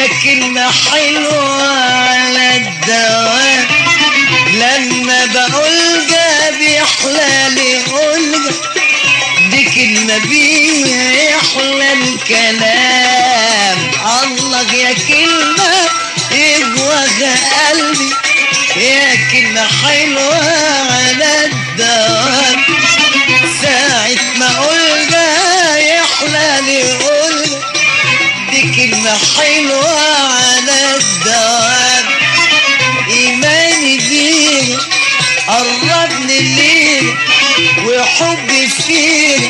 يا كلمة حلوة على الدوام لما بقولجا بيحلالي قولجا دي كلمة بيها يحلى الكلام الله يا كلمة يجوغ قلبي يا كلمة حلوة على الدوام ساعة ما أقولها يحلالي قولها دي كلمة حلوة على الدوام إيماني بيها قربني ليها وحبي فيها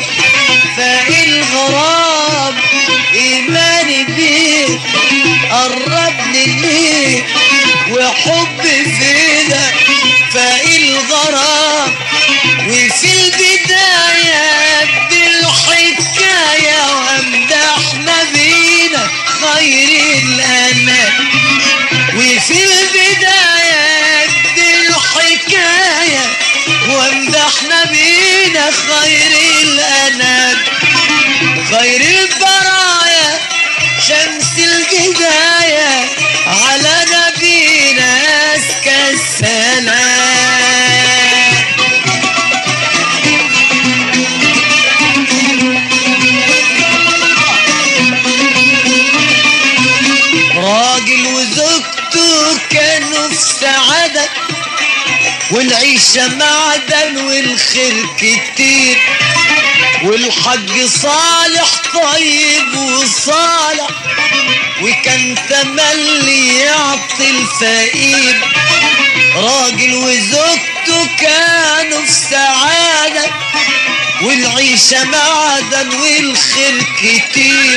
فالغرام إيماني بيها قربني ليها وحبي فيها فالغرام وفي البداية بالحكاية وامدحنا بينا خير الأنام وفي البداية بالحكاية وامدحنا بينا خير الأنام خير البرايا شمس الهداية على نبينا أزكى السلام راجل وزوجته كانوا في سعادة والعيشة معدن والخير كتير والحج صالح طيب وصالح وكان تملي يعطي الفقير راجل وزوجته كانوا في سعادة والعيشة معدن والخير كتير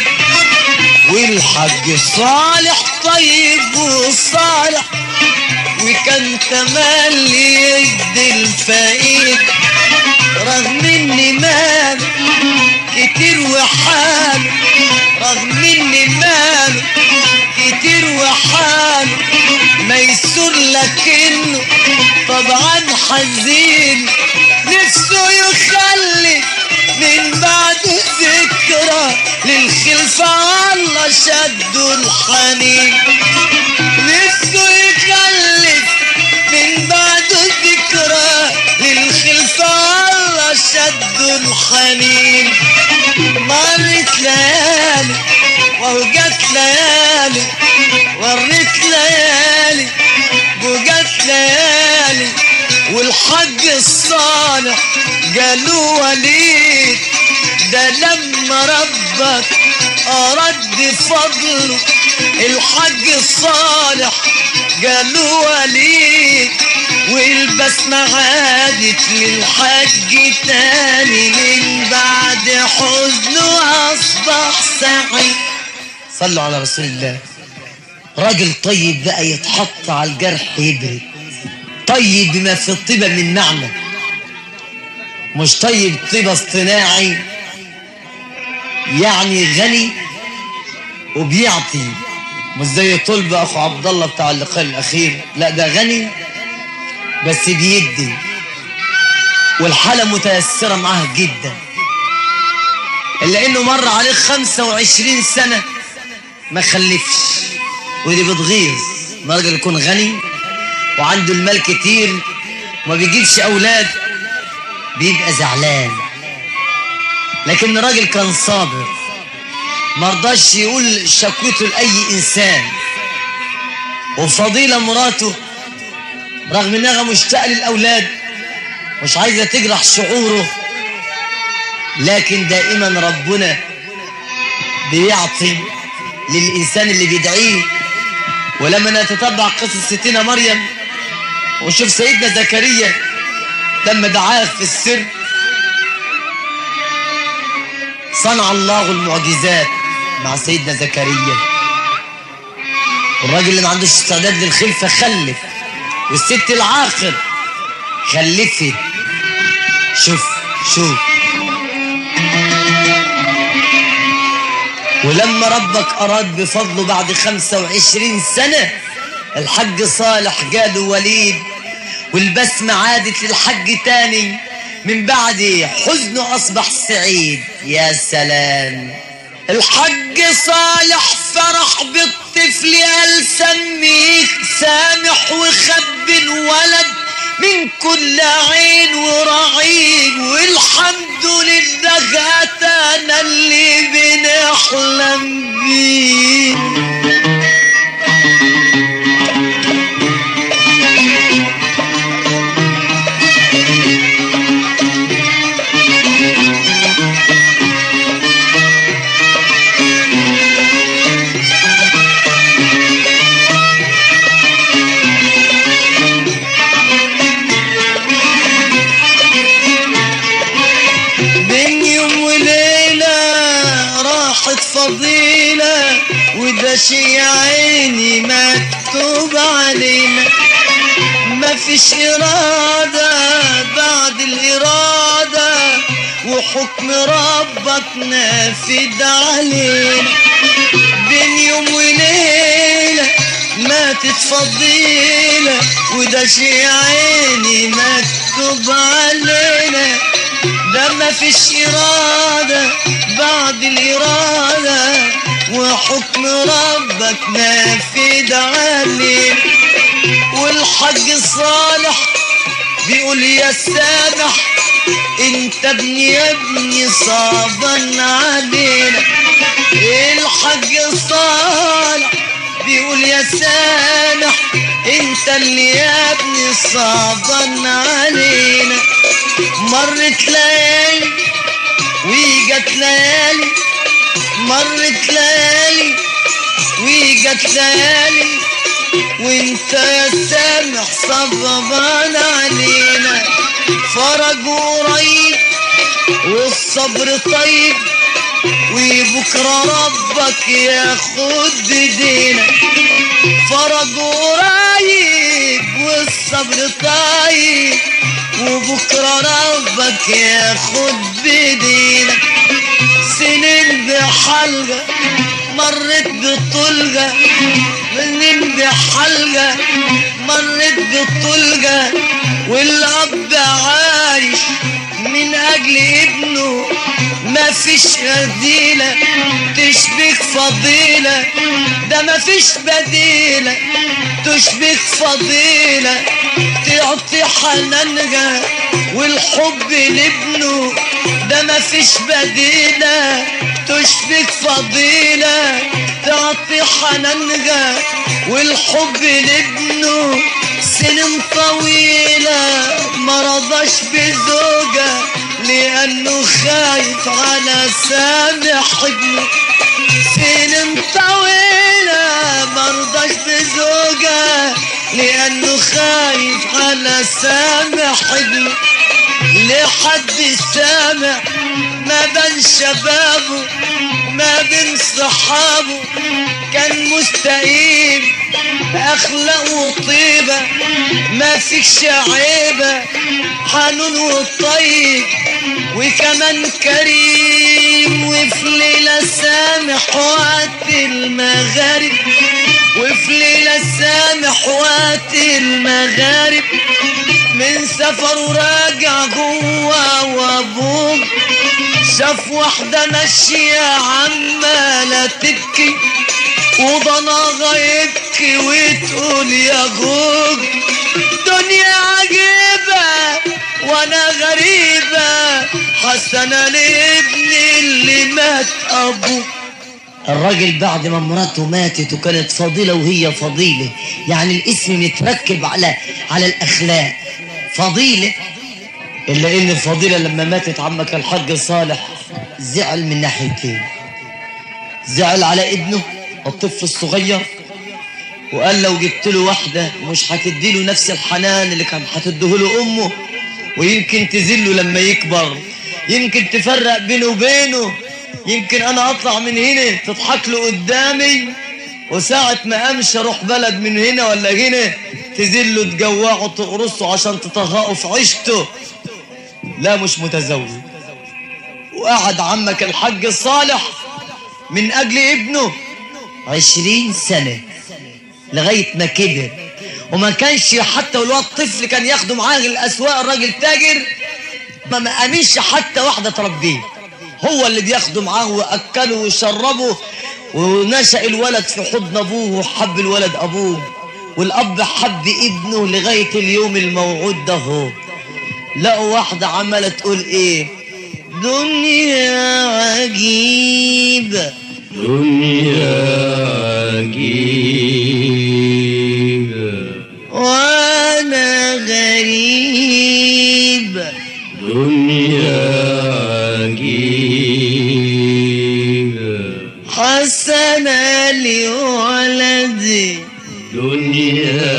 والحج صالح طيب وصالح وكان تملي يدي الفقير رغم ان مال كتير وحال رغم ان مال كتير وحال ميسور لكنه طبعا حزين نفسه يخلي من بعد ذكرى للخلفة الله شدوا الحنين نفسه يخلف من بعد ذكرى للخلفة الله شدوا الحنين مرت ليالي وجت ليالي ورت ليالي وجت ليالي والحج الصالح قالوا وليد ده لما ربك أرد فضله الحج الصالح قالوا وليد والبسمة عادت للحج تاني من بعد حزنه أصبح سعيد صلوا على رسول الله راجل طيب بقى يتحط على الجرح يبرد طيب بما في الطيبة من معنى مش طيب طيبة اصطناعي يعني غني وبيعطي مش زي طلب اخو عبد الله بتاع اللقاء الاخير لا ده غني بس بيدي والحالة متيسرة معاه جدا إلا إنه مر عليه 25 سنة ما خلفش ودي بتغيظ ما راجل يكون غني وعنده المال كتير وما بيجيبش أولاد بيبقى زعلان لكن الراجل كان صابر مرضاش يقول شكوته لأي إنسان وفضيلة مراته رغم انها مشتاقة للأولاد مش عايزة تجرح شعوره لكن دائما ربنا بيعطي للإنسان اللي بيدعيه ولما نتتبع قصة ستنا مريم ونشوف سيدنا زكريا لما دعاه في السر صنع الله المعجزات مع سيدنا زكريا والراجل اللي ما عندوش استعداد للخلفة خلف والست العاقل خلفت شوف شوف ولما ربك أراد بفضله بعد خمسة وعشرين سنة الحج صالح جاله وليد والبسمة عادت للحج تاني من بعد حزنه أصبح سعيد يا سلام الحج صالح فرح بالطفل طفلي قال سميك سامح وخب الولد من كل عين ورعيد والحمد لله اتانا اللي بنحلم بيه بين يوم وليلة راحت فضيلة وده شي عيني مكتوب علينا ما فيش إرادة بعد الإرادة وحكم ربك نافذ علينا بين يوم وليلة ماتت فضيلة وده شي عيني مكتوب علينا ده ما فيش إرادة بعد الإرادة وحكم ربك نافذ علينا والحج صالح بيقول يا سامح انت ابني يا ابني صابا علينا الحج صالح بيقول يا سامح انت اللي يا ابني صابا علينا مرت ليالي وجت ليالي مرت ليالي وجت ليالي وانت يا سامح صبران علينا فرج قريب والصبر طيب وبكرة ربك ياخد بدينا فرج قريب والصبر طيب وبكرة ربك ياخد بدينا سنين بحلقة مرت بطلقة سنين بحلقة مرت بطلقة والأب عايش من أجل ابنه ما فيش بديلة تشبك فضيلة ده ما فيش بديلة تشبك فضيلة تعطي حنانها والحب لابنه ده ما فيش بديلة تشبك فضيلة تعطي حنانها والحب لابنه سنين طويلة ما رضاش بزوجة لأنه خايف على سامح ابنه سنين طويلة ما رضاش بزوجة لأنه خايف على سامح ابنه لحد سامع ما بين شبابه ما بين صحابه كان مستقيم اخلاق وطيبة ما فيكش عيبة حنون وطيب وكمان كريم وفي ليلة سامح وقت المغارب وفي ليلة سامح وقت المغارب من سفر وراجع جوا وابوه شاف واحدة ماشية عمالة تبكي وضناها يبكي وتقول يا جوج دنيا عجيبة وانا غريبة حسنة لابني اللي مات ابوه الراجل بعد ما مراته ماتت وكانت فضيلة وهي فضيلة يعني الاسم متركب على على الأخلاق فضيلة إلا إن الفضيلة لما ماتت عمك الحاج صالح زعل من ناحيتين زعل على ابنه الطفل الصغير وقال لو جبت له واحدة مش هتدي له نفس الحنان اللي كان هتديه له أمه ويمكن تذله لما يكبر يمكن تفرق بينه وبينه يمكن انا اطلع من هنا تضحك له قدامي وساعة ما امشي اروح بلد من هنا ولا هنا تذله تجوعه تغرسه عشان تطهقه في عيشته لا مش متزوج وقعد عمك الحاج الصالح من اجل ابنه عشرين سنة لغاية ما كبر وما كانش حتى والواد طفل كان ياخده معاه الاسواق الراجل تاجر ما ما امنش حتى واحدة تربيه هو اللي بياخده معاه وأكله وشربه ونشأ الولد في حضن ابوه وحب الولد ابوه والاب حب ابنه لغاية اليوم الموعود ده هو لقوا واحدة عمالة تقول ايه دنيا عجيبة دنيا عجيبة وانا غريبة دنيا عجيبة حسنة لولدي دنيا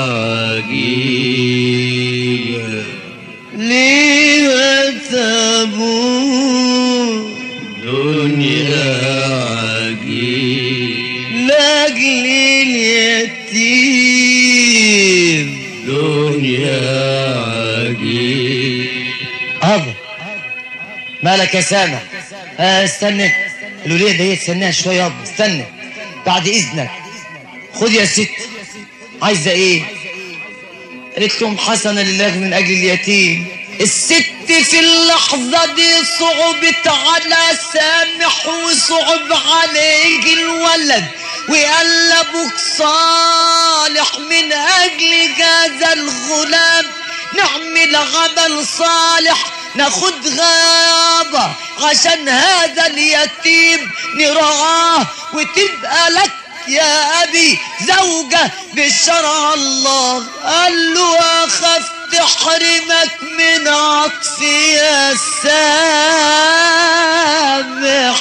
عجيبة ليه تبور دنيا عجيبة لاجل اليتيم دنيا عجيبة هذا مالك يا سامع آه استنى الولية دي استناها شوية يابا استنى بعد إذنك خد يا ست عايزة إيه قالت لهم حسنة لله من أجل اليتيم الست في اللحظة دي صعبت على سامح وصعب عليك الولد وقال لابوك صالح من أجل هذا الغلام نعمل عمل صالح ناخد غابة عشان هذا اليتيم نرعاه وتبقى لك يا أبي زوجة بشرع الله قال له أخف تحرمك من عطفي يا سامح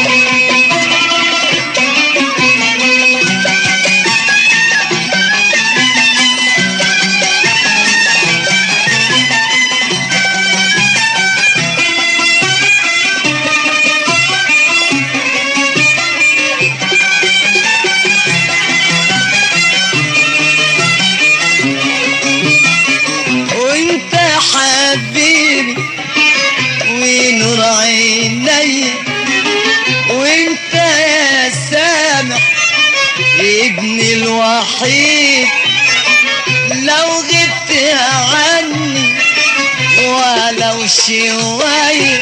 وانت حبيبي ونور عيني وانت يا سامح ابني الوحيد لو غبت عني ولو شوية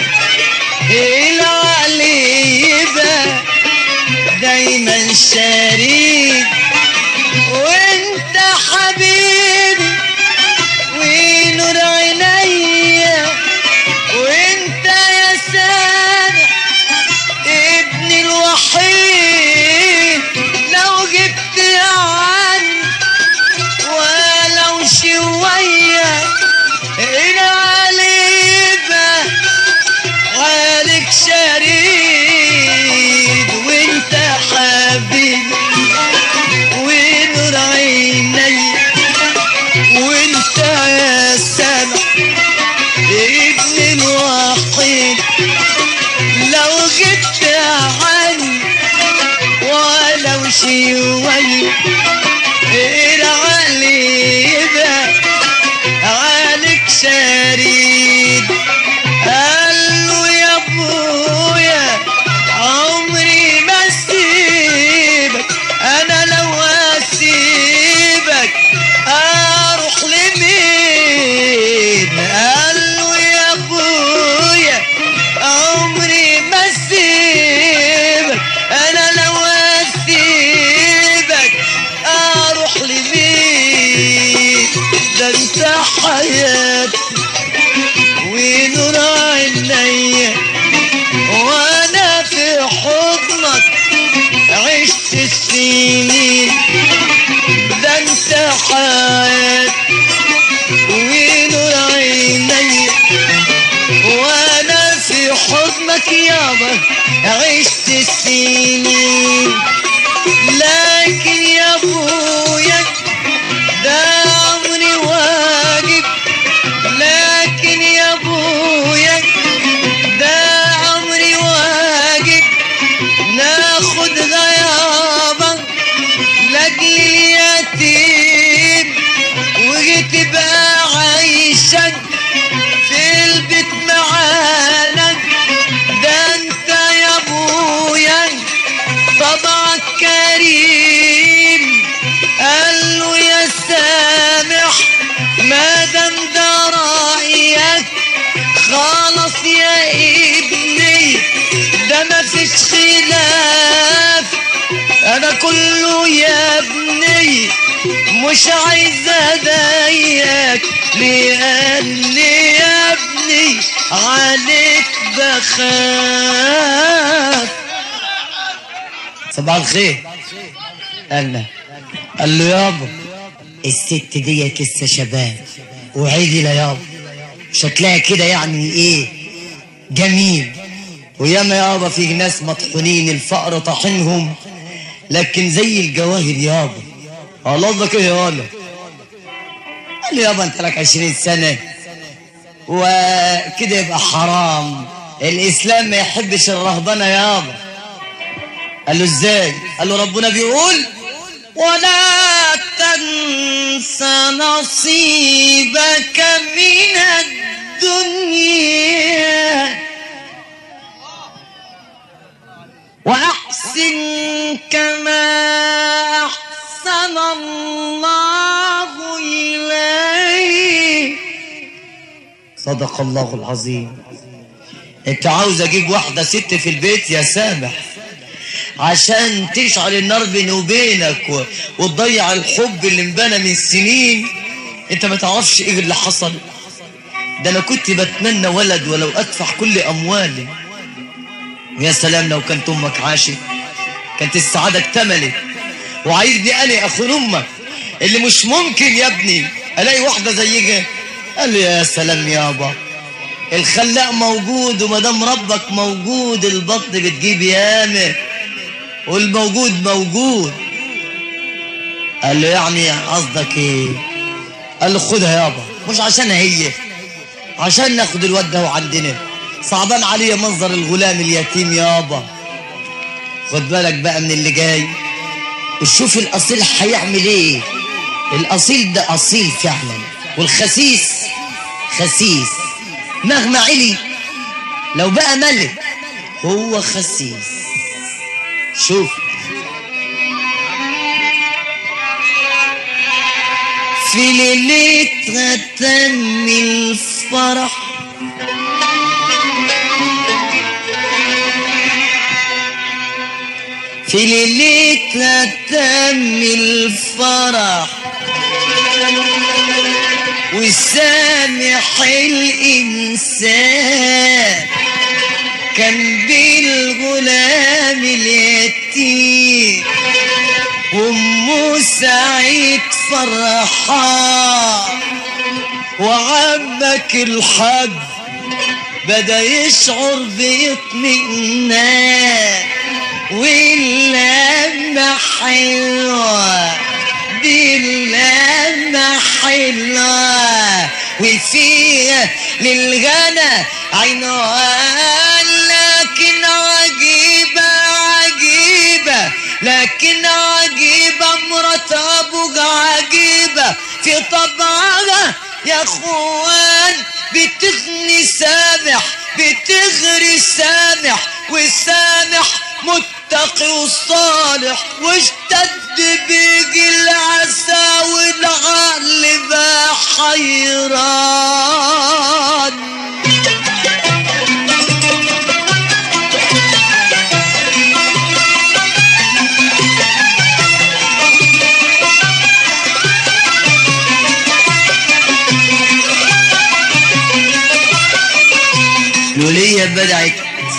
العلي يبقى دايما شريك وانت حبيبي ونور عينيا وانت يا سامح ابني الوحيد لو جبت عني ولو شوية هنا عليبة عليك شريك وانت حبيبي ونور عيني وانت يا سامح ابني الوحيد لو جبت عني ولو شوية العلي يبقى عليك شريد قال له يا ابويا عمري ما اسيبك انا لو اسيبك اروح لمين قال له يا ابويا عمري ما اسيبك انا لو اسيبك اروح لمين ده انت حياتي ونور عينيا وانا في حضنك عشت السنين ده انت حياتي ونور عينيا وانا في حضنك يابا عشت السنين لكن يا ابويا ده عمري واجب لكن يا ابويا ده عمري واجب ناخد غيابا لاجل اليتيم وتبقى عايشة في البيت معانا ده انت يا ابويا طبعك كريم قال له يا سامح ما دام ده رايك خلاص يا ابني ده ما فيش خلاف وانا كله يا ابني مش عايز اضايقك لاني يا ابني عليك بخاف صباح الخير قالنا قال له يابا الست ديت لسه شباب وعدلة يابا شكلها كده يعني ايه جميل وياما يابا في ناس مطحونين الفقر طاحنهم لكن زي الجواهر يابا الله قصدك ايه يابا قال له يابا انت لك عشرين سنة وكده يبقى حرام الاسلام ما يحبش الرهبنة يابا قال له ازاي قال له ربنا بيقول ولا تنس نصيبك من الدنيا وأحسن كما أحسن الله إليك صدق الله العظيم انت عاوز اجيب واحدة ست في البيت يا سامح عشان تشعل النار بيني وبينك و... وتضيع الحب اللي انبنى من سنين انت ما تعرفش ايه اللي حصل ده انا كنت بتمنى ولد ولو ادفع كل اموالي يا سلام لو كانت امك عاشت كانت السعاده اكتملت وعايزني انا اخون امك اللي مش ممكن يا ابني الاقي واحده زيك قال لي يا سلام يابا الخلاق موجود وما دام ربك موجود البطن بتجيب ياما والموجود موجود قال له يعني قصدك ايه قال له خدها يابا مش عشان هي عشان ناخد الواد ده عندنا صعبان عليا منظر الغلام اليتيم يابا خد بالك بقى من اللي جاي وشوف الاصيل هيعمل ايه الاصيل ده اصيل فعلا والخسيس خسيس مهما علي لو بقى ملك هو خسيس شوف في ليلتها تم الفرح في ليلتها تم الفرح وسامح الإنسان كان بالغلام اليتيم وأم سعيد فرحان وعمك الحج بدا يشعر باطمئنان واللمة حلوة دي اللمة حلوة وفيها للغنى عنوان لكن عجيبة عجيبة لكن عجيبة مرات أبوك عجيبة في طبعها يا اخوان بتغني سامح بتغري سامح وسامح متقي وصالح واشتد بيجي العسى والعقل بقى حيران لولية بدعت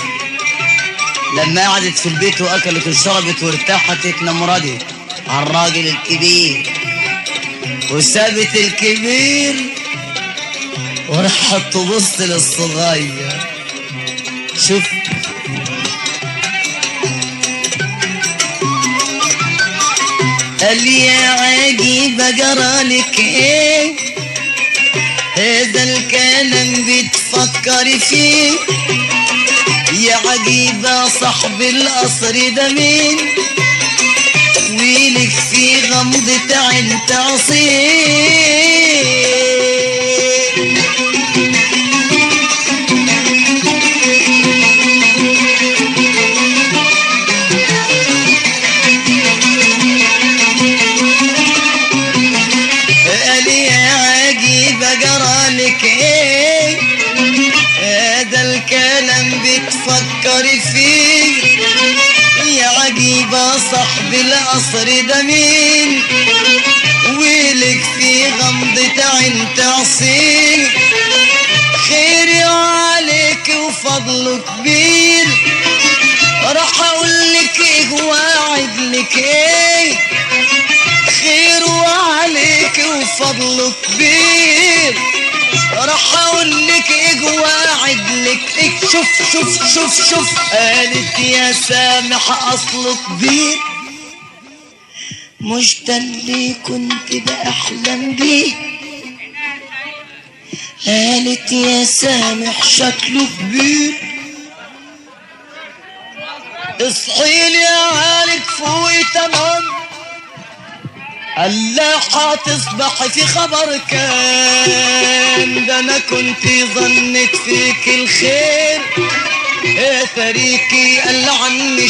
لما قعدت في البيت واكلت وشربت وارتاحت اتنمردت على الراجل الكبير وسابت الكبير وراحت تبص للصغير شوف قال يا عجيبة جرالك ايه هذا الكلام بتفكر فيه يا عجيبة صاحب القصر ده مين ويلك في غمضة عين تعصيه قال يا عجيبة جرالك ايه هذا الكلام بتفكر فيه يا عجيبة صاحب القصر ده مين ويلك في غمضة عين تعصين خيري عليك وفضله كبير راح اقول لك ايه واعد لك ايه خير وعليك وفضله كبير راح اقول لك ايه واعد لك ايه شوف شوف شوف شوف قالت يا سامح اصله كبير مش ده اللي كنت بأحلم بيه قالت يا سامح شكله كبير اصحيلي يا عالك فوقي تمام ألا حتصبح في خبر كان ده أنا كنت ظنك فيك الخير يا فريقي قال عني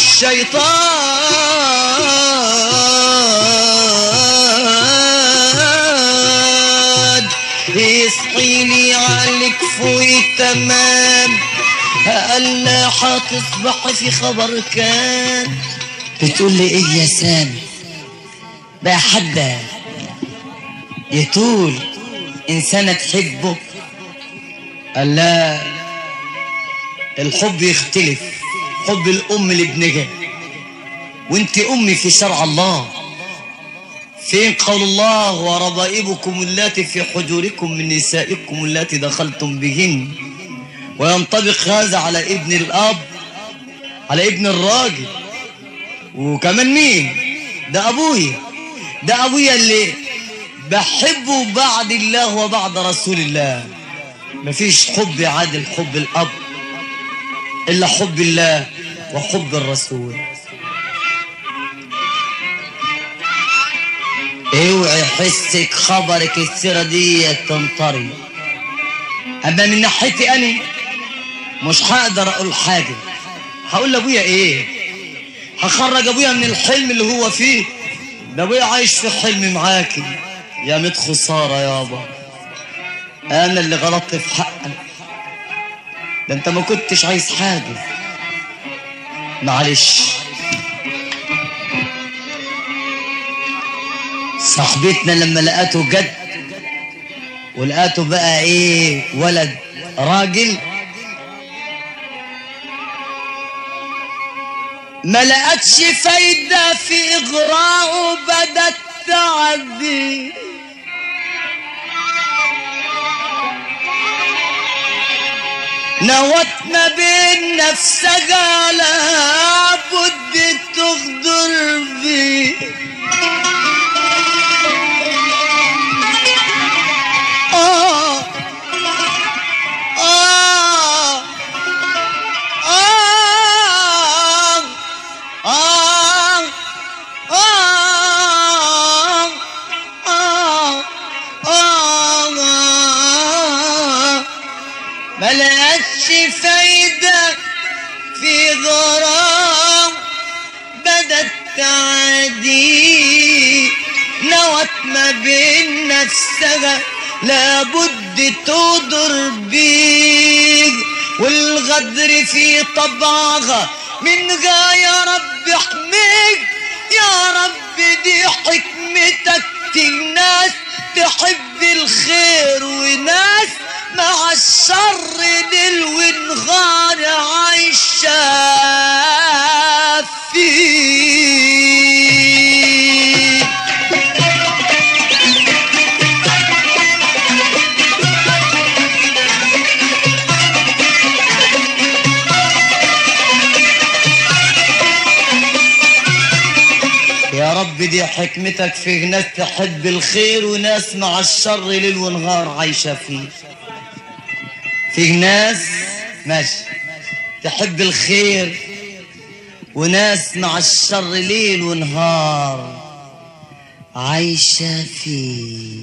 الشيطان يصحيني عليك فوقي تمام ألا حتصبح في خبر كان بتقول لي ايه يا سامي بقى حد يطول انسانة تحبه قال لا الحب يختلف حب الام لابنها وانت امي في شرع الله فين قول الله وربائبكم اللاتي في حجوركم من نسائكم اللاتي دخلتم بهن وينطبق هذا على ابن الاب على ابن الراجل وكمان مين ده ابويا ده ابويا اللي بحبه بعد الله وبعد رسول الله مفيش حب يعادل حب الاب الا حب الله وحب الرسول اوعي حسك خبرك السيره دي تنطري اما من ناحيتي انا مش هقدر اقول حاجه هقول لابويا ايه هخرج ابويا من الحلم اللي هو فيه ده ابويا عايش في حلم معاكي يا ميت خساره يابا انا اللي غلطت في حقك ده انت ما كنتش عايز حاجه معلش صاحبتنا لما لقاته جد ولقاته بقى ايه ولد راجل ما لقتش فايدة في إغراءه بدت تعدي نوت ما بين نفسها لابد تغدر بيه آه آه آه آه آه آه آه ما لقتش فايدة في غرام بدت تعدي نوت ما بين نفسها لابد تضر بيك والغدر في طبعها منها يا رب احميك يا رب دي حكمتك الناس تحب الخير وناس مع الشر ليل ونهار عايشة فيه يا رب دي حكمتك في ناس تحب الخير وناس مع الشر ليل ونهار عايشة فيه في ناس ماشي تحب الخير وناس مع الشر ليل ونهار عايشة فيه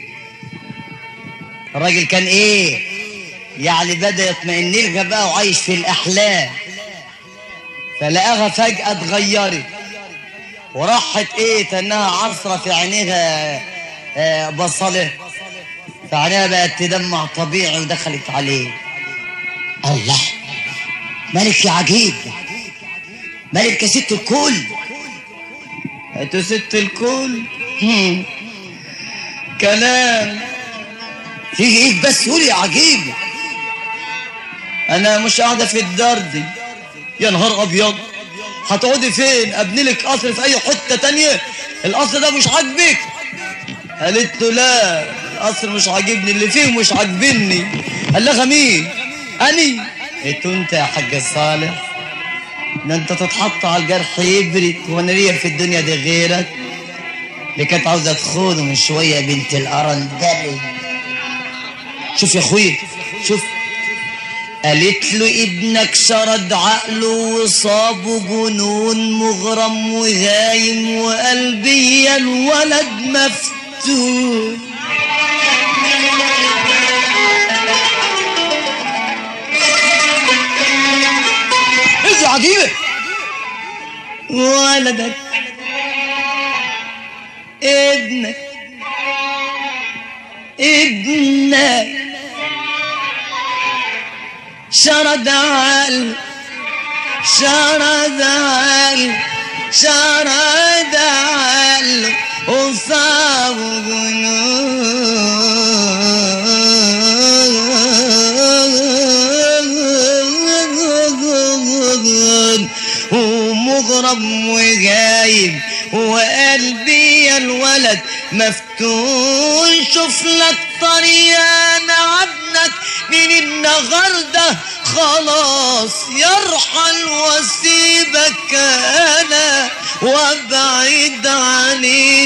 الراجل كان ايه يعني بدأ يطمئن لها بقى وعايش في الأحلام فلقاها فجأة اتغيرت وراحت ايه تنها عصرة في عينيها آه، بصلة في عينيها بقت تدمع طبيعي ودخلت عليه الله ملك يا عجيب ملك يا ست الكل هاتوا ست الكل هم. كلام فيه ايه بس قولي عجيب انا مش قاعده في الدار دي يا نهار ابيض هتقعدي فين ابني لك قصر في اي حته تانية القصر ده مش عاجبك قالت له لا القصر مش عاجبني اللي فيه مش عاجبني قال لها مين اني قلت له انت يا حاج صالح ده انت تتحط على الجرح يبرد وانا ليا في الدنيا دي غيرك اللي كانت عاوزه تخونه من شويه بنت الارندلي شوف يا اخويا شوف قالت له ابنك شرد عقله وصابه جنون مغرم وغايم وقلبي الولد مفتون ايه عجيبه ولدك ابنك ابنك شرد عقل شرد عقل شرد عقل وصاب جنون ومغرم وغايب وقلبي يا الولد مفتون شوف لك طريقة انا عبنك من النهاردة خلاص يرحل واسيبك انا وابعد عن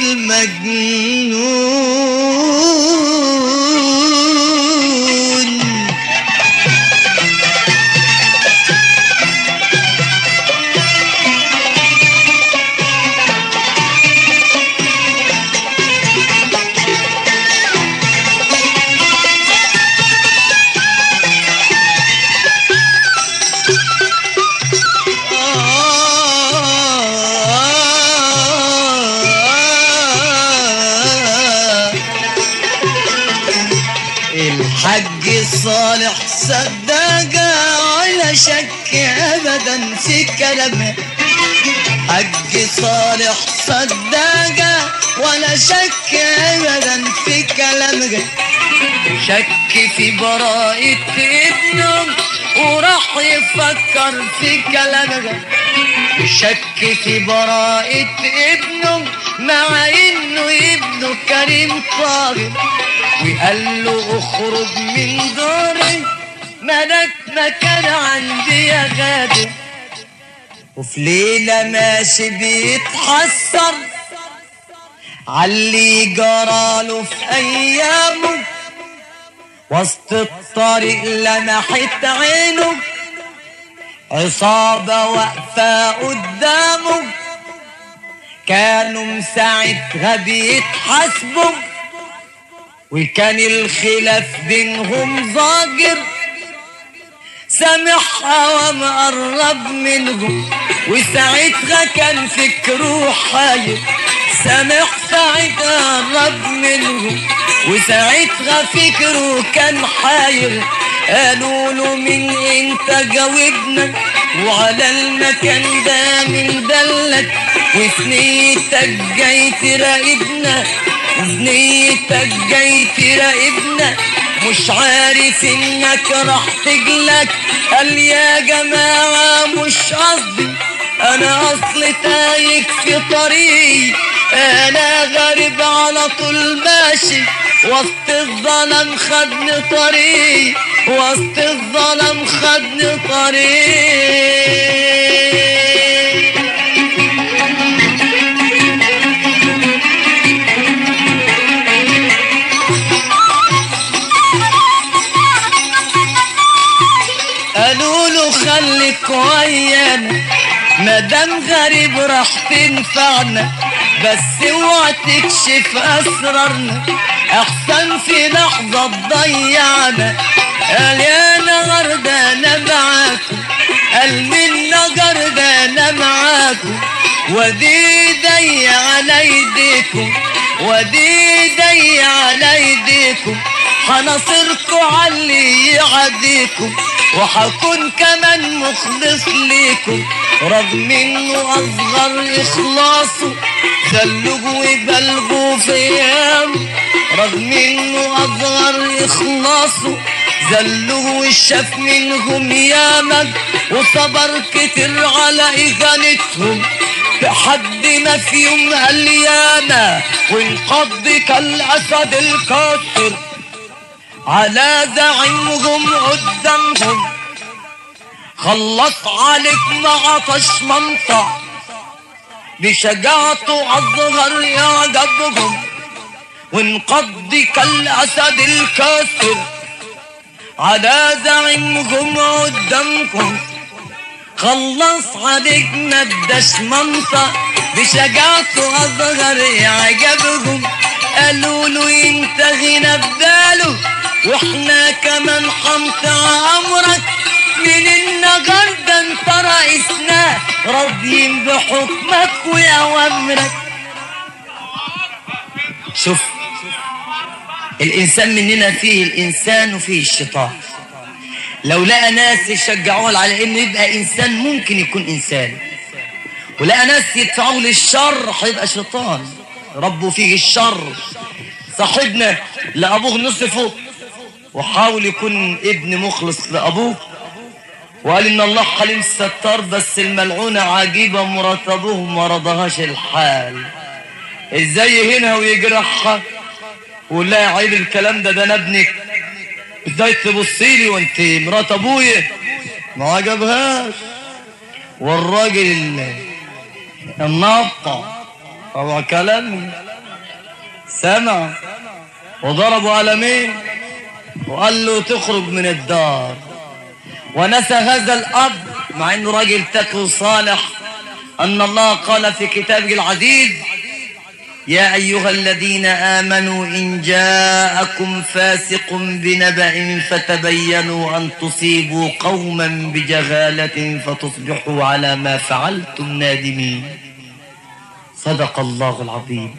المجنون الحج صالح صدق ولا شك ابدا في كلامه حج صالح صدق ولا شك ابدا في كلامه شك في براءة ابنه وراح يفكر في كلامه شك في براءة ابنه مع انه ابنه كريم طاغي وقال له اخرج من دوري ملك مكان عندي يا غادر وفي ليلة ماشي بيتحسر عاللي جراله في ايامه وسط الطريق لمحت عينه عصابة واقفة قدامه كانوا مساعتها بيتحاسبوا وكان الخلاف بينهم ظاهر سامحها ومقرب منهم وساعتها كان فكره حاير سامح ساعتها قرب منهم وساعتها فكره كان حاير قالوا له من انت جاوبنا وعلى المكان ده من دلك وسنيتك جاي تراقبنا وسنيتك جاي تراقبنا مش عارف انك راح تجلك قال يا جماعة مش قصدي انا اصل تايك في طريق انا غريب على طول ماشي وسط الظلم خدني طريق وسط الظلم خدني طريق قالوا له خليك ويانا مادام غريب راح تنفعنا بس اوعى تكشف اسرارنا احسن في لحظة تضيعنا قال يا نهار ده انا معاكم قال من نجر ده انا معاكم ودي دي على ايديكم ودي دي على ايديكم هنصركوا علي يعديكم وحكون كمان مخلص ليكم رغم انه اصغر اخلاصه خلوه ويبلغوا في ايام رغم انه اصغر اخلاصه زلوه وشاف منهم ياما وصبر كتير على اهانتهم لحد ما في يوم قال ياما وانقض كالاسد الكاسر على زعيمهم قدامهم خلص عليك مع طش منطع بشجاعته أصغر يعجبهم وانقض كالأسد الكاسر على زعيمهم قدامكم خلص عليك ندش منطع بشجاعته أصغر يعجبهم قالوا له ينتهي بداله واحنا كمان حنطع امرك من النهارده انت رئيسنا راضيين بحكمك واوامرك شوف الانسان مننا فيه الانسان وفيه الشيطان لو لقى ناس يشجعوه على انه يبقى انسان ممكن يكون انسان ولقى ناس يدفعوه للشر هيبقى شيطان ربه فيه الشر صاحبنا لابوه نصفه وحاول يكون ابن مخلص لابوه وقال ان الله حليم ستار بس الملعونة عجيبة مرات ابوه ما رضاهاش الحال ازاي هنا ويجرحها ولا عيب الكلام ده ده انا ابنك ازاي تبصيلي وانت مرات ابويا ما عجبهاش والراجل الناطع هو كلامي سمع وضربوا على مين وقال له تخرج من الدار ونسى هذا الأب مع أنه راجل تقوى صالح أن الله قال في كتابه العزيز يا أيها الذين آمنوا إن جاءكم فاسق بنبأ فتبينوا أن تصيبوا قوما بجهالة فتصبحوا على ما فعلتم نادمين صدق الله العظيم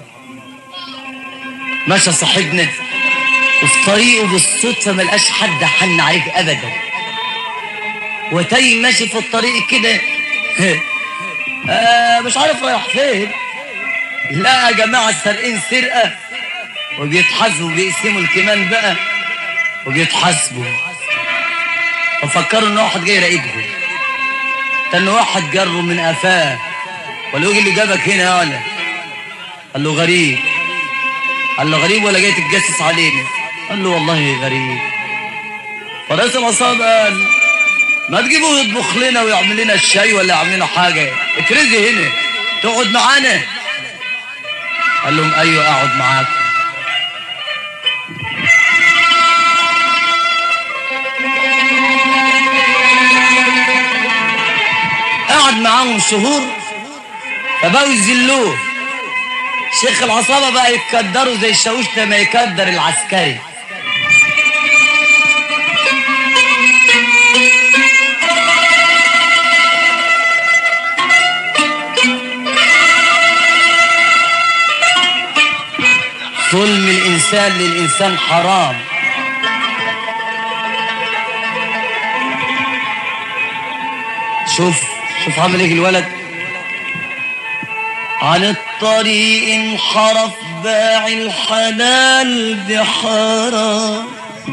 مشى صاحبنا وفي طريقه بالصدفة ما لقاش حد حن عليك أبدا وتاي ماشي في الطريق كده آه مش عارف رايح فين لقى جماعة سارقين سرقة وبيتحاسبوا بيقسموا الكمان بقى وبيتحاسبوا وفكروا ان واحد جاي يراقبهم كان واحد جره من قفاه ولا يجي اللي جابك هنا يا ولا قال له غريب قال له غريب ولا جاي تتجسس علينا قال له والله غريب فرئيس العصابة قال ما تجيبوه يطبخ لنا ويعمل لنا الشاي ولا يعمل لنا حاجة اترزي هنا تقعد معانا قال لهم ايوه اقعد معاكم قعد معاهم شهور فبقوا يذلوه شيخ العصابة بقى يتكدروا زي الشاويش لما يكدر العسكري ظلم الإنسان للإنسان حرام شوف شوف عامل ايه الولد عن الطريق انحرف باع الحلال بحرام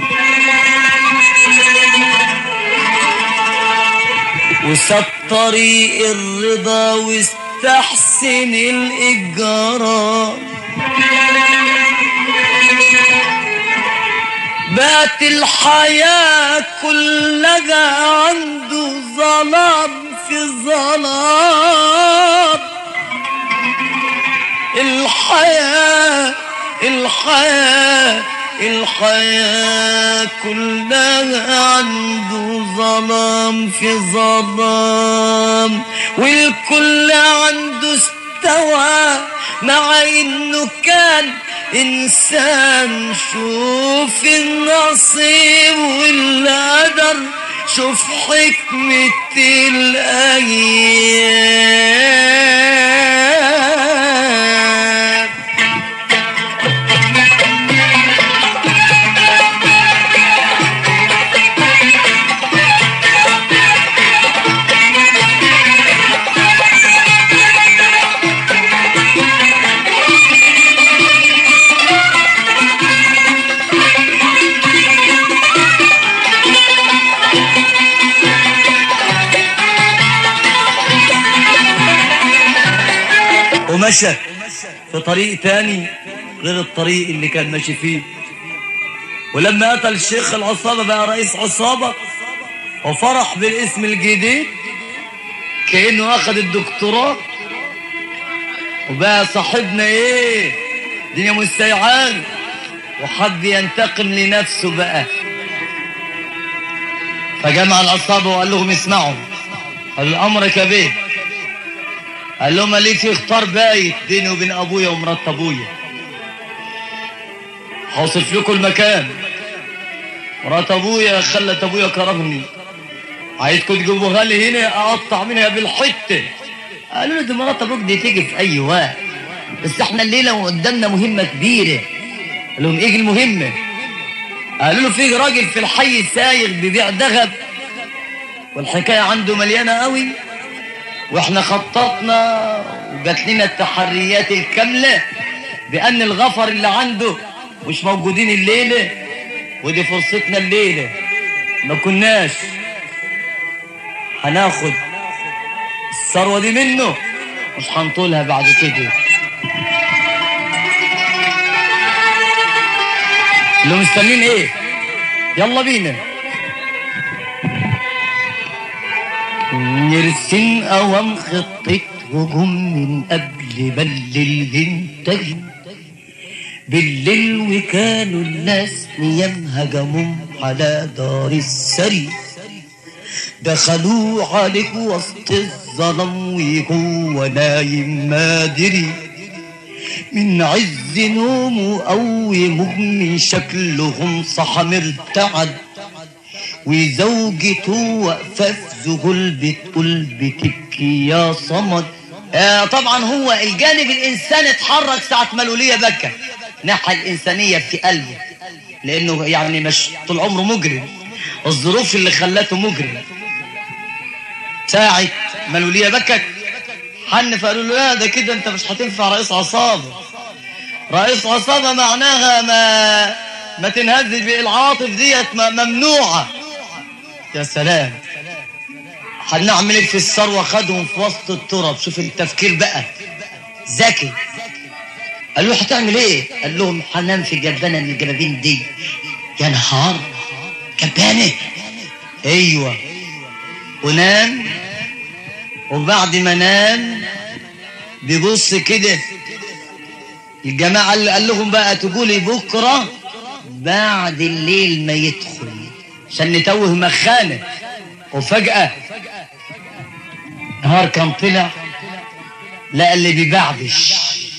وساب طريق الرضا واستحسن الإجرام بقت الحياة كلها عنده ظلام في ظلام الحياة الحياة الحياة كلها عنده ظلام في ظلام والكل عنده استوى مع انه كان انسان شوف النصيب والقدر شوف حكمة الايام ومشى في طريق تاني غير الطريق اللي كان ماشي فيه ولما قتل الشيخ العصابة بقى رئيس عصابة وفرح بالاسم الجديد كأنه أخذ الدكتوراه وبقى صاحبنا ايه دنيا مستيعان وحب ينتقم لنفسه بقى فجمع العصابة وقال لهم اسمعوا قال الأمر كبير قال لهم ليه في اختار بايت بيني وبين أبويا ومرات أبويا هوصف لكم المكان مرات أبويا خلت أبويا كرهني عايزكم تجيبوها لي هنا أقطع منها بالحتة قالوا له دي مرات أبوك دي تيجي في أي وقت بس احنا الليلة قدامنا مهمة كبيرة قال لهم ايه المهمة قالوا له في راجل في الحي سايغ بيبيع ذهب والحكاية عنده مليانة قوي واحنا خططنا وجات لنا التحريات الكاملة بأن الغفر اللي عنده مش موجودين الليلة ودي فرصتنا الليلة ما كناش هناخد الثروة دي منه مش هنطولها بعد كده اللي مستنين ايه يلا بينا نرسم اوام خطة هجوم من قبل بل الانتاج بالليل وكانوا الناس نيام هجموا على دار السري دخلوا عليك وسط الظلم وهو نايم ما دري من عز نومه قومه من شكلهم صح مرتعد وزوجته واقفه في ذهول بتقول بتبكي يا صمد آه طبعا هو الجانب الانساني اتحرك ساعه ما الوليه بكى ناحيه الانسانيه في قلبه لانه يعني مش طول عمره مجرم الظروف اللي خلته مجرم ساعة ما الولية بكت حن فقالوا له لا ده كده انت مش هتنفع رئيس عصابة رئيس عصابة معناها ما ما تنهزش بالعاطف ديت م- ممنوعة يا سلام هنعمل ايه في الثروة خدهم في وسط التراب شوف التفكير بقى ذكي قال له هتعمل ايه قال لهم هنام في جبانة من الجبابين دي يا نهار جبانة ايوه ونام وبعد ما نام بيبص كده الجماعة قال قال لهم بقى تقولي بكرة بعد الليل ما يدخل عشان نتوه مخانة وفجأة نهار كان طلع لقى اللي بيبعدش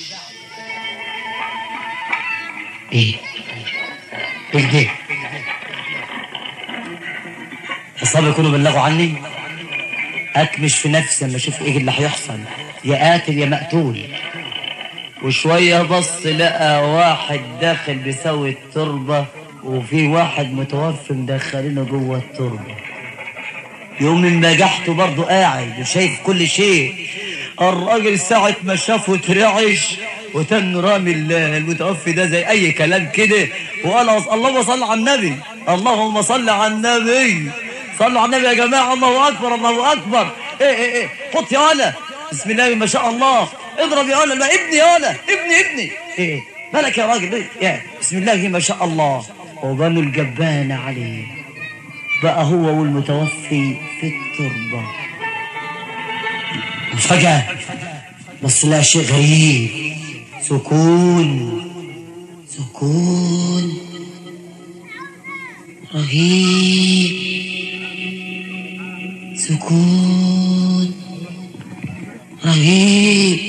ايه ايه ده الصحابة يكونوا بلغوا عني اكمش في نفسي لما اشوف ايه اللي هيحصل يا قاتل يا مقتول وشوية بص لقى واحد داخل بيسوي التربة وفي واحد متوفي مدخلينه جوه التربة يوم من بجحته برضه قاعد وشايف كل شيء الراجل ساعة ما شافه اترعش وتن رامي ال- المتوفي ده زي اي كلام كده وقال اللهم صل على النبي اللهم صل على النبي صلوا على النبي يا جماعة الله اكبر الله اكبر ايه ايه ايه حط يا ولا بسم الله ما شاء الله اضرب يا ولا لا ابني يا ولا ابني ابني ايه مالك يا راجل ايه يا بسم الله ما شاء الله وبنوا الجبانة عليه بقى هو والمتوفي في التربة وفجأة بس لا شيء غريب سكون سكون رهيب سكون رهيب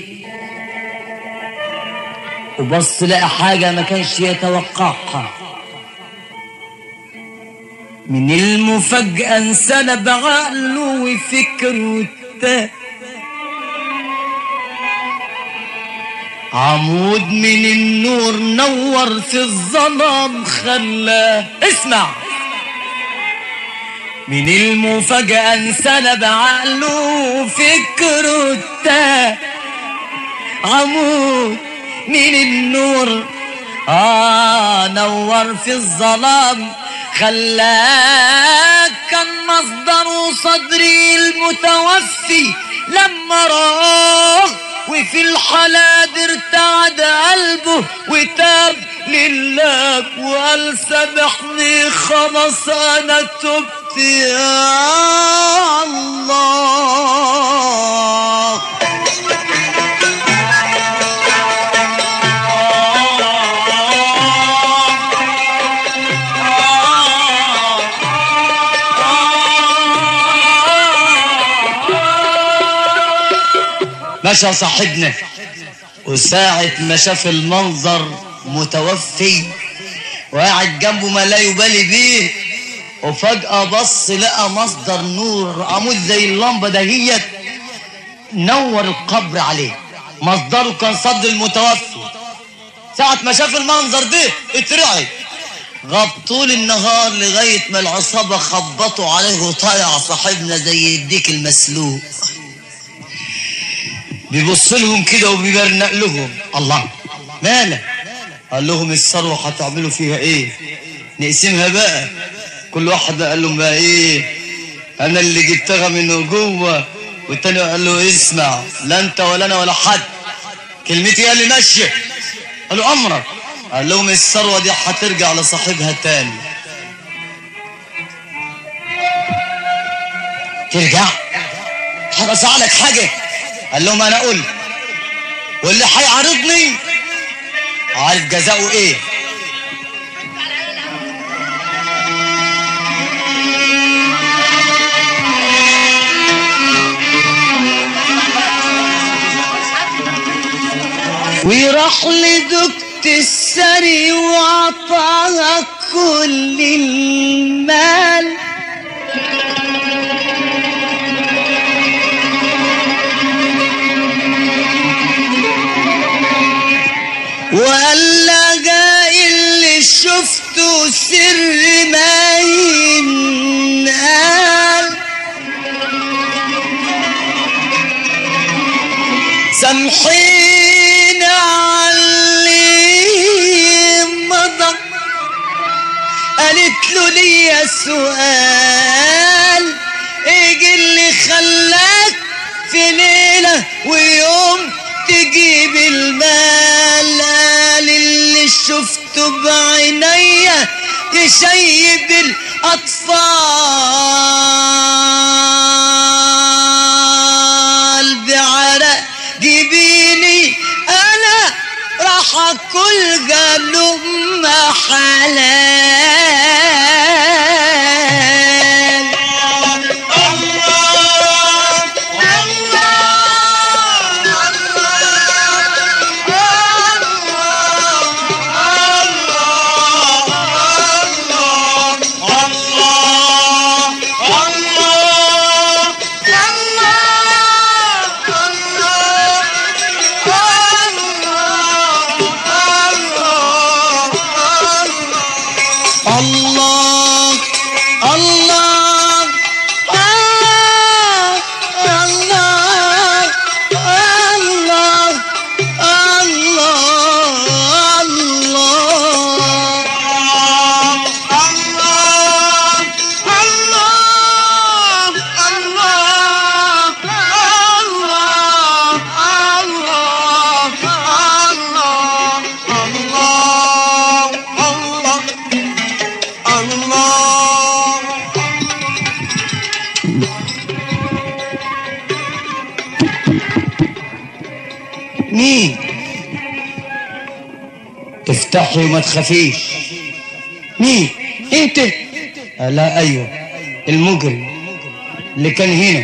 وبص لقى حاجة ما كانش يتوقعها من المفاجأة انسلب عقله وفكره تاه عمود من النور نور في الظلام خلاه اسمع من المفاجأة انسلب عقله فكره تاه عمود من النور آه نور في الظلام خلاك كان مصدر صدري المتوفي لما راه وفي الحلال ارتعد قلبه وتاب لله وقال سامحني خلاص انا تبت يا الله مشى صاحبنا وساعة ما شاف المنظر متوفي وقاعد جنبه ما لا يبالي بيه وفجأة بص لقى مصدر نور عمود زي اللمبة دهيت نور القبر عليه مصدره كان صد المتوفي ساعة ما شاف المنظر ده اترعب غاب طول النهار لغاية ما العصابة خبطوا عليه وطايع صاحبنا زي الديك المسلوق بيبص لهم كده وبيبرنق لهم الله مالك قال لهم الثروة هتعملوا فيها ايه نقسمها بقى كل واحد قال لهم بقى ايه انا اللي جبتها من جوه والتاني قال له اسمع لا انت ولا انا ولا حد كلمتي هي اللي ماشيه قال له امرك قال لهم الثروه دي هترجع لصاحبها تاني ترجع حدث عليك حاجه قال لهم انا قلت واللي هيعارضني عارف جزاؤه ايه وراح لدكت السري وعطاها كل المال وقال لها اللي شفته سر ما ينقال سامحيني علي مضى قالت له ليا سؤال ايه اللي خلاك في ليلة ويوم تجيب المال قال اللي شفته بعينيا يشيب الأطفال بعرق جبيني أنا راح أكل جنوب حلال الله الله آه، الله الله الله مين تفتحي وما تخافيش مين انت آه لا ايوه المجرم اللي كان هنا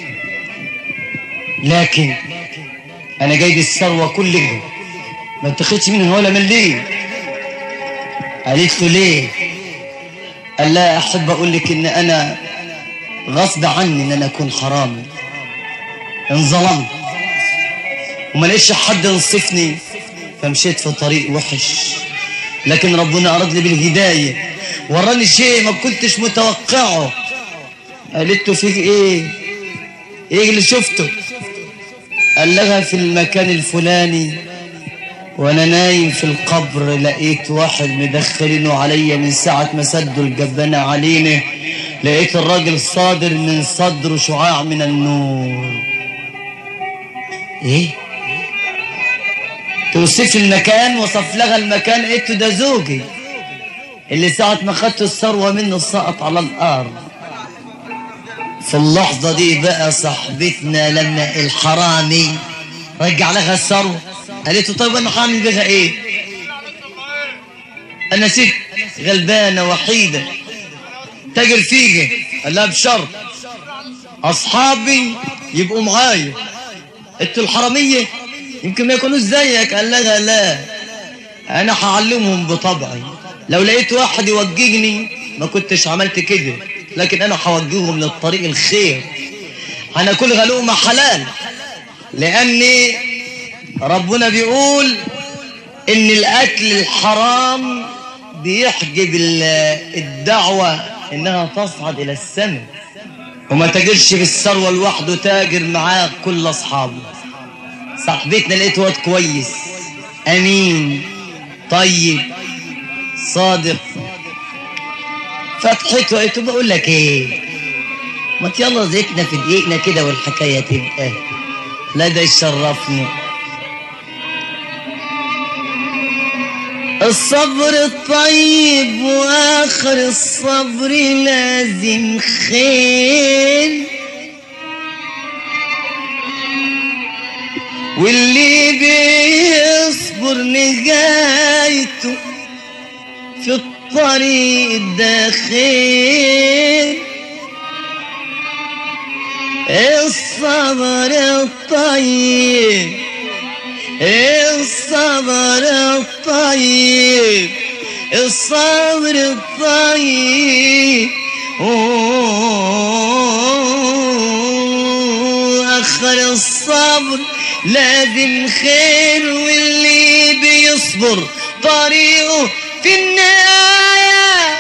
لكن انا جايب الثروه كلها ما اتخذش منها ولا مليم قالت له ليه قال لا احب اقول لك ان انا غصب عني ان انا اكون حرامي انظلمت وما لقيتش حد ينصفني فمشيت في طريق وحش لكن ربنا أراد لي بالهداية وراني شيء ما كنتش متوقعه قالت له فيك ايه ايه اللي شفته قال لها في المكان الفلاني وانا نايم في القبر لقيت واحد مدخلينه عليا من ساعة ما سدوا الجبانة علينا لقيت الراجل صادر من صدره شعاع من النور ايه توصف المكان وصف لها المكان قلت ده زوجي اللي ساعة ما خدت الثروة منه سقط على الأرض في اللحظة دي بقى صاحبتنا لما الحرامي رجع لها الثروة قالت له طيب أنا هعمل بها إيه؟ أنا ست غلبانة وحيدة تاجر فيجي قال لها بشرط أصحابي يبقوا معايا قلت له الحرامية يمكن ما يكونوش زيك قال لها لا أنا هعلمهم بطبعي لو لقيت واحد يوجهني ما كنتش عملت كده لكن أنا هوجههم للطريق الخير هناكل غلومة حلال لأن ربنا بيقول إن الأكل الحرام بيحجب ال- الدعوة إنها تصعد إلى السماء وما تاجرش في الثروة لوحده تاجر معاه كل أصحابه صاحبتنا لقيت واد كويس أمين طيب صادق فتحته قلت له بقول لك ايه ما يلا زيتنا في دقيقنا كده والحكايه تبقى لا ده يشرفني الصبر الطيب واخر الصبر لازم خير واللي بيصبر نهايته في الطريق ده خير الصبر الطيب الصبر الطيب الصبر الطيب أخر الصبر لازم خير واللي بيصبر طريقه في النهاية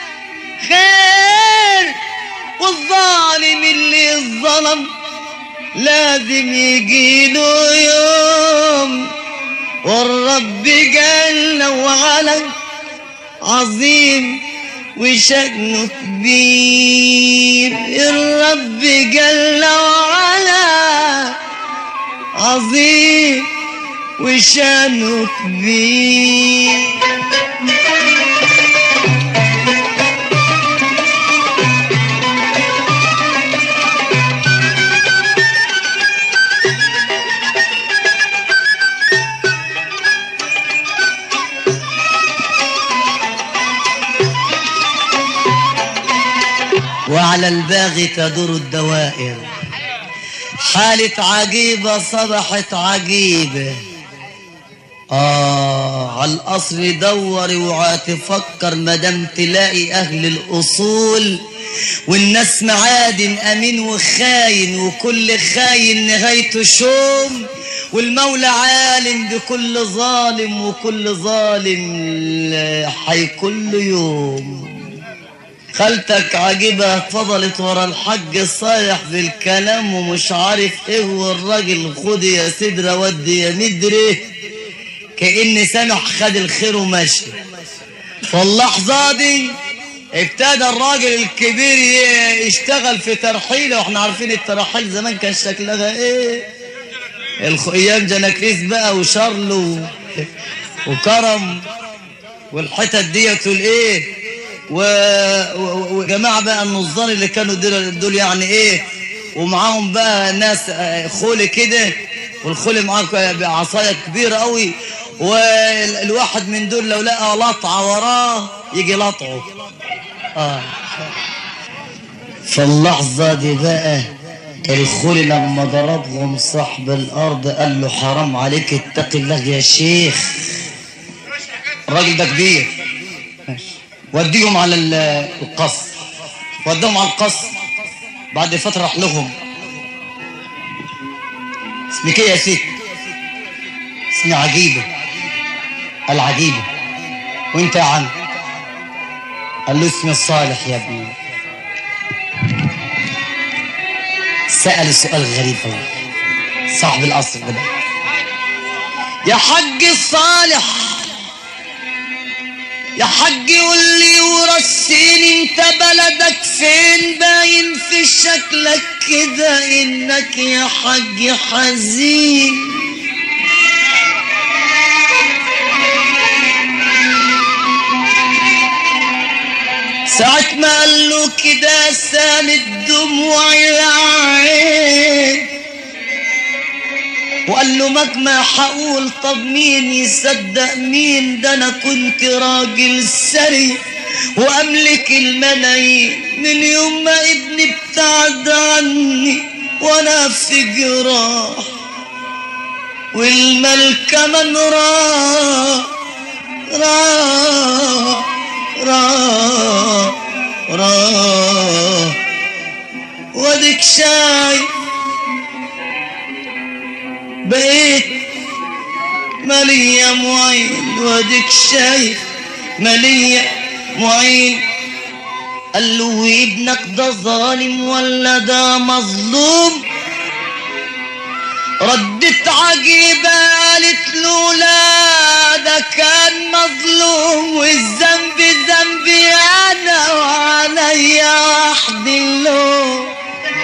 خير والظالم اللي الظلم لازم يجيله يوم والرب جل وعلا عظيم وشأنه كبير الرب جل وعلا عظيم وشأنه كبير وعلى الباغي تدور الدوائر حالة عجيبة صبحت عجيبة آه على الأصل دور وهتفكر مدام تلاقي أهل الأصول والناس معادن أمين وخاين وكل خاين نهايته شوم والمولى عالم بكل ظالم وكل ظالم حيكون له يوم خالتك عجيبة فضلت ورا الحج صايح بالكلام ومش عارف ايه والراجل خد يا سدرة ودي يا مدري كأن سامح خد الخير وماشي واللحظة دي ابتدى الراجل الكبير ي- يشتغل في ترحيله واحنا عارفين الترحيل زمان كان شكلها ايه الخ- ايام جناكريس بقى وشارل و... وكرم والحتت ديت والايه و... و... وجماعه بقى النظار اللي كانوا دول, دول يعني ايه ومعاهم بقى ناس آه، خولي كده والخولي معاه ك- بعصايه كبيره قوي والواحد من دول لو لقى لطعه وراه يجي لطعه اه في اللحظه دي بقى الخولي لما ضربهم صاحب الارض قال له حرام عليك اتق الله يا شيخ الراجل ده كبير وديهم على ال- القصر وديهم على القصر بعد فترة راح لهم اسمك ايه يا ست اسمي عجيبة العجيبة وانت يا عم قال له اسمي الصالح يا ابني سأل سؤال غريب قوي صاحب القصر ده بقى. يا حج الصالح يا حج قول لي ورسيني انت بلدك فين باين في شكلك كده انك يا حج حزين وقال له كده سالت دموع العين وقال له مهما حقول طب مين يصدق مين ده انا كنت راجل سري واملك الملايين من يوم ما ابني ابتعد عني وانا في جراح والمال كمان راح راح راح راح واديك شايف بقيت مالية معين واديك شايف مالية معين قال له وابنك ده ظالم ولا ده مظلوم ردت عجيبة قالت له لا ده كان مظلوم والذنب ذنبي انا وعليا وحدي اللوم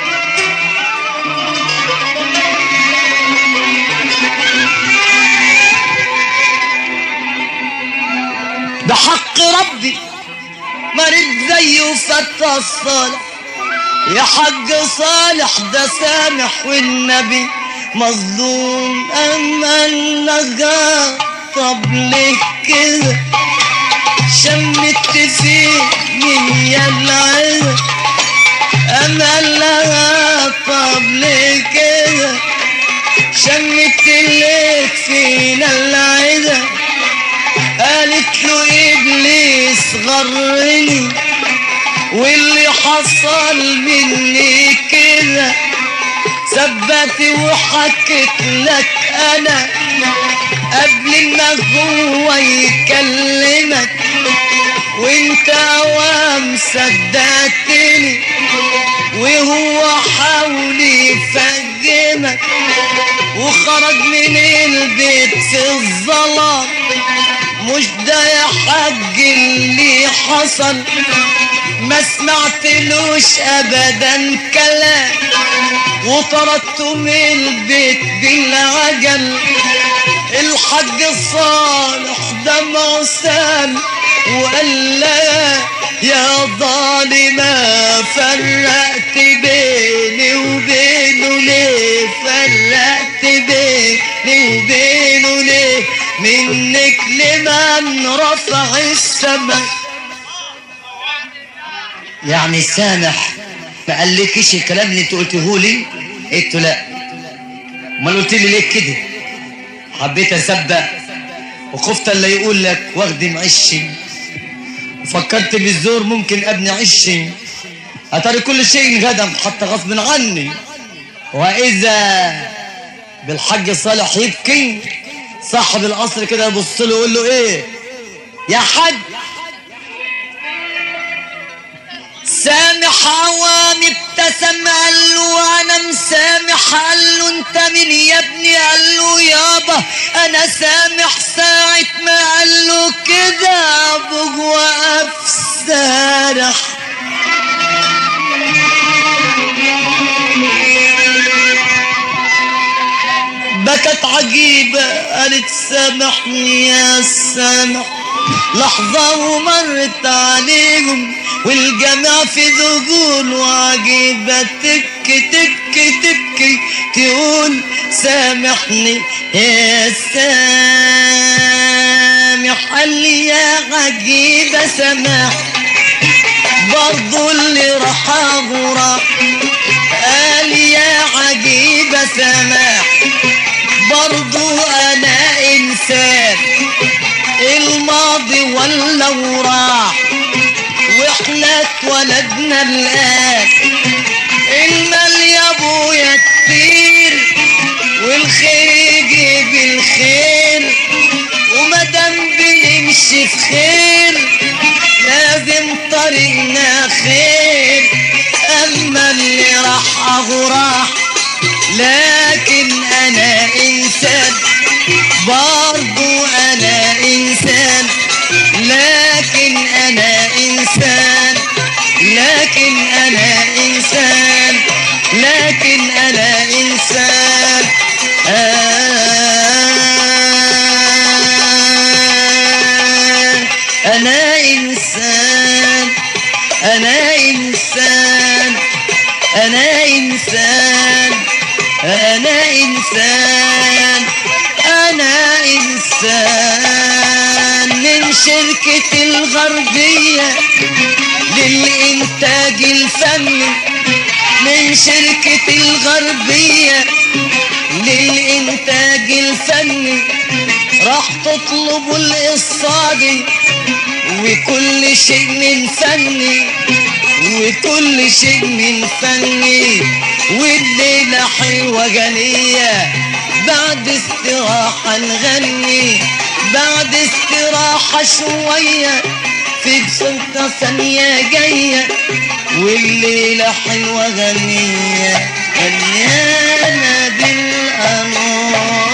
بحق ربي مريض زيه فتى الصالح يا حج صالح ده سامح والنبي مظلوم اما النجاة طب ليه كده شمت فيه من يلعب اما لها طب ليه كده شمت ليك فينا العذاب قالت له ابليس غرني واللي حصل مني كده ثبت وحكيت لك انا قبل ما هو يكلمك وانت اوام صدقتني وهو حاول يفهمك وخرج من البيت في الظلام مش ده يا حاج اللي حصل ما سمعتلوش ابدا كلام وطردته من البيت بالعجل الحاج الصالح دمعه سال وقال لا يا ظالمة فرقت بيني وبينه ليه فرقت بيني وبينه ليه منك لمن رفع السماء يعني سامح ما قالكيش الكلام اللي انت قلته لي قلت لا امال قلت لي ليه كده حبيت اسبق وخفت اللي يقول لك واخد معشي وفكرت بالزور ممكن ابني عشي اتاري كل شيء انهدم حتى غصب عني واذا بالحج صالح يبكي صاحب القصر كده يبص له يقول له ايه يا حاج سامح عوام ابتسم قال له انا مسامح قال له انت مين يا ابني قال له يابا انا سامح ساعة ما قال له كده ابوك وقف سارح بكت عجيبة قالت سامحني يا سامح لحظة ومرت عليهم والجماعة في ذهول وعجيبة تبكي تبكي تبكي تقول سامحني يا سامح قال لي يا عجيبة سامح برضو اللي راح غرق قال يا عجيبة سماح برضو انا انسان الماضي ولا وراح واحنا اتولدنا الان المال يا ابويا كتير والخير يجيب الخير ومادام بنمشي في خير لازم طريقنا خير اما اللي راح اهو راح لكن انا انسان برضو انا انسان لكن انا انسان لكن انا انسان لكن انا انسان آه انا انسان انا شركة الغربية للإنتاج الفني من شركة الغربية للإنتاج الفني راح تطلب القصادي وكل شيء من فني وكل شيء من فني والليلة حلوة غنية بعد استراحة نغني بعد استراحة شوية في بسلطة ثانية جاية والليلة حلوة غنية مليانة بالأنوار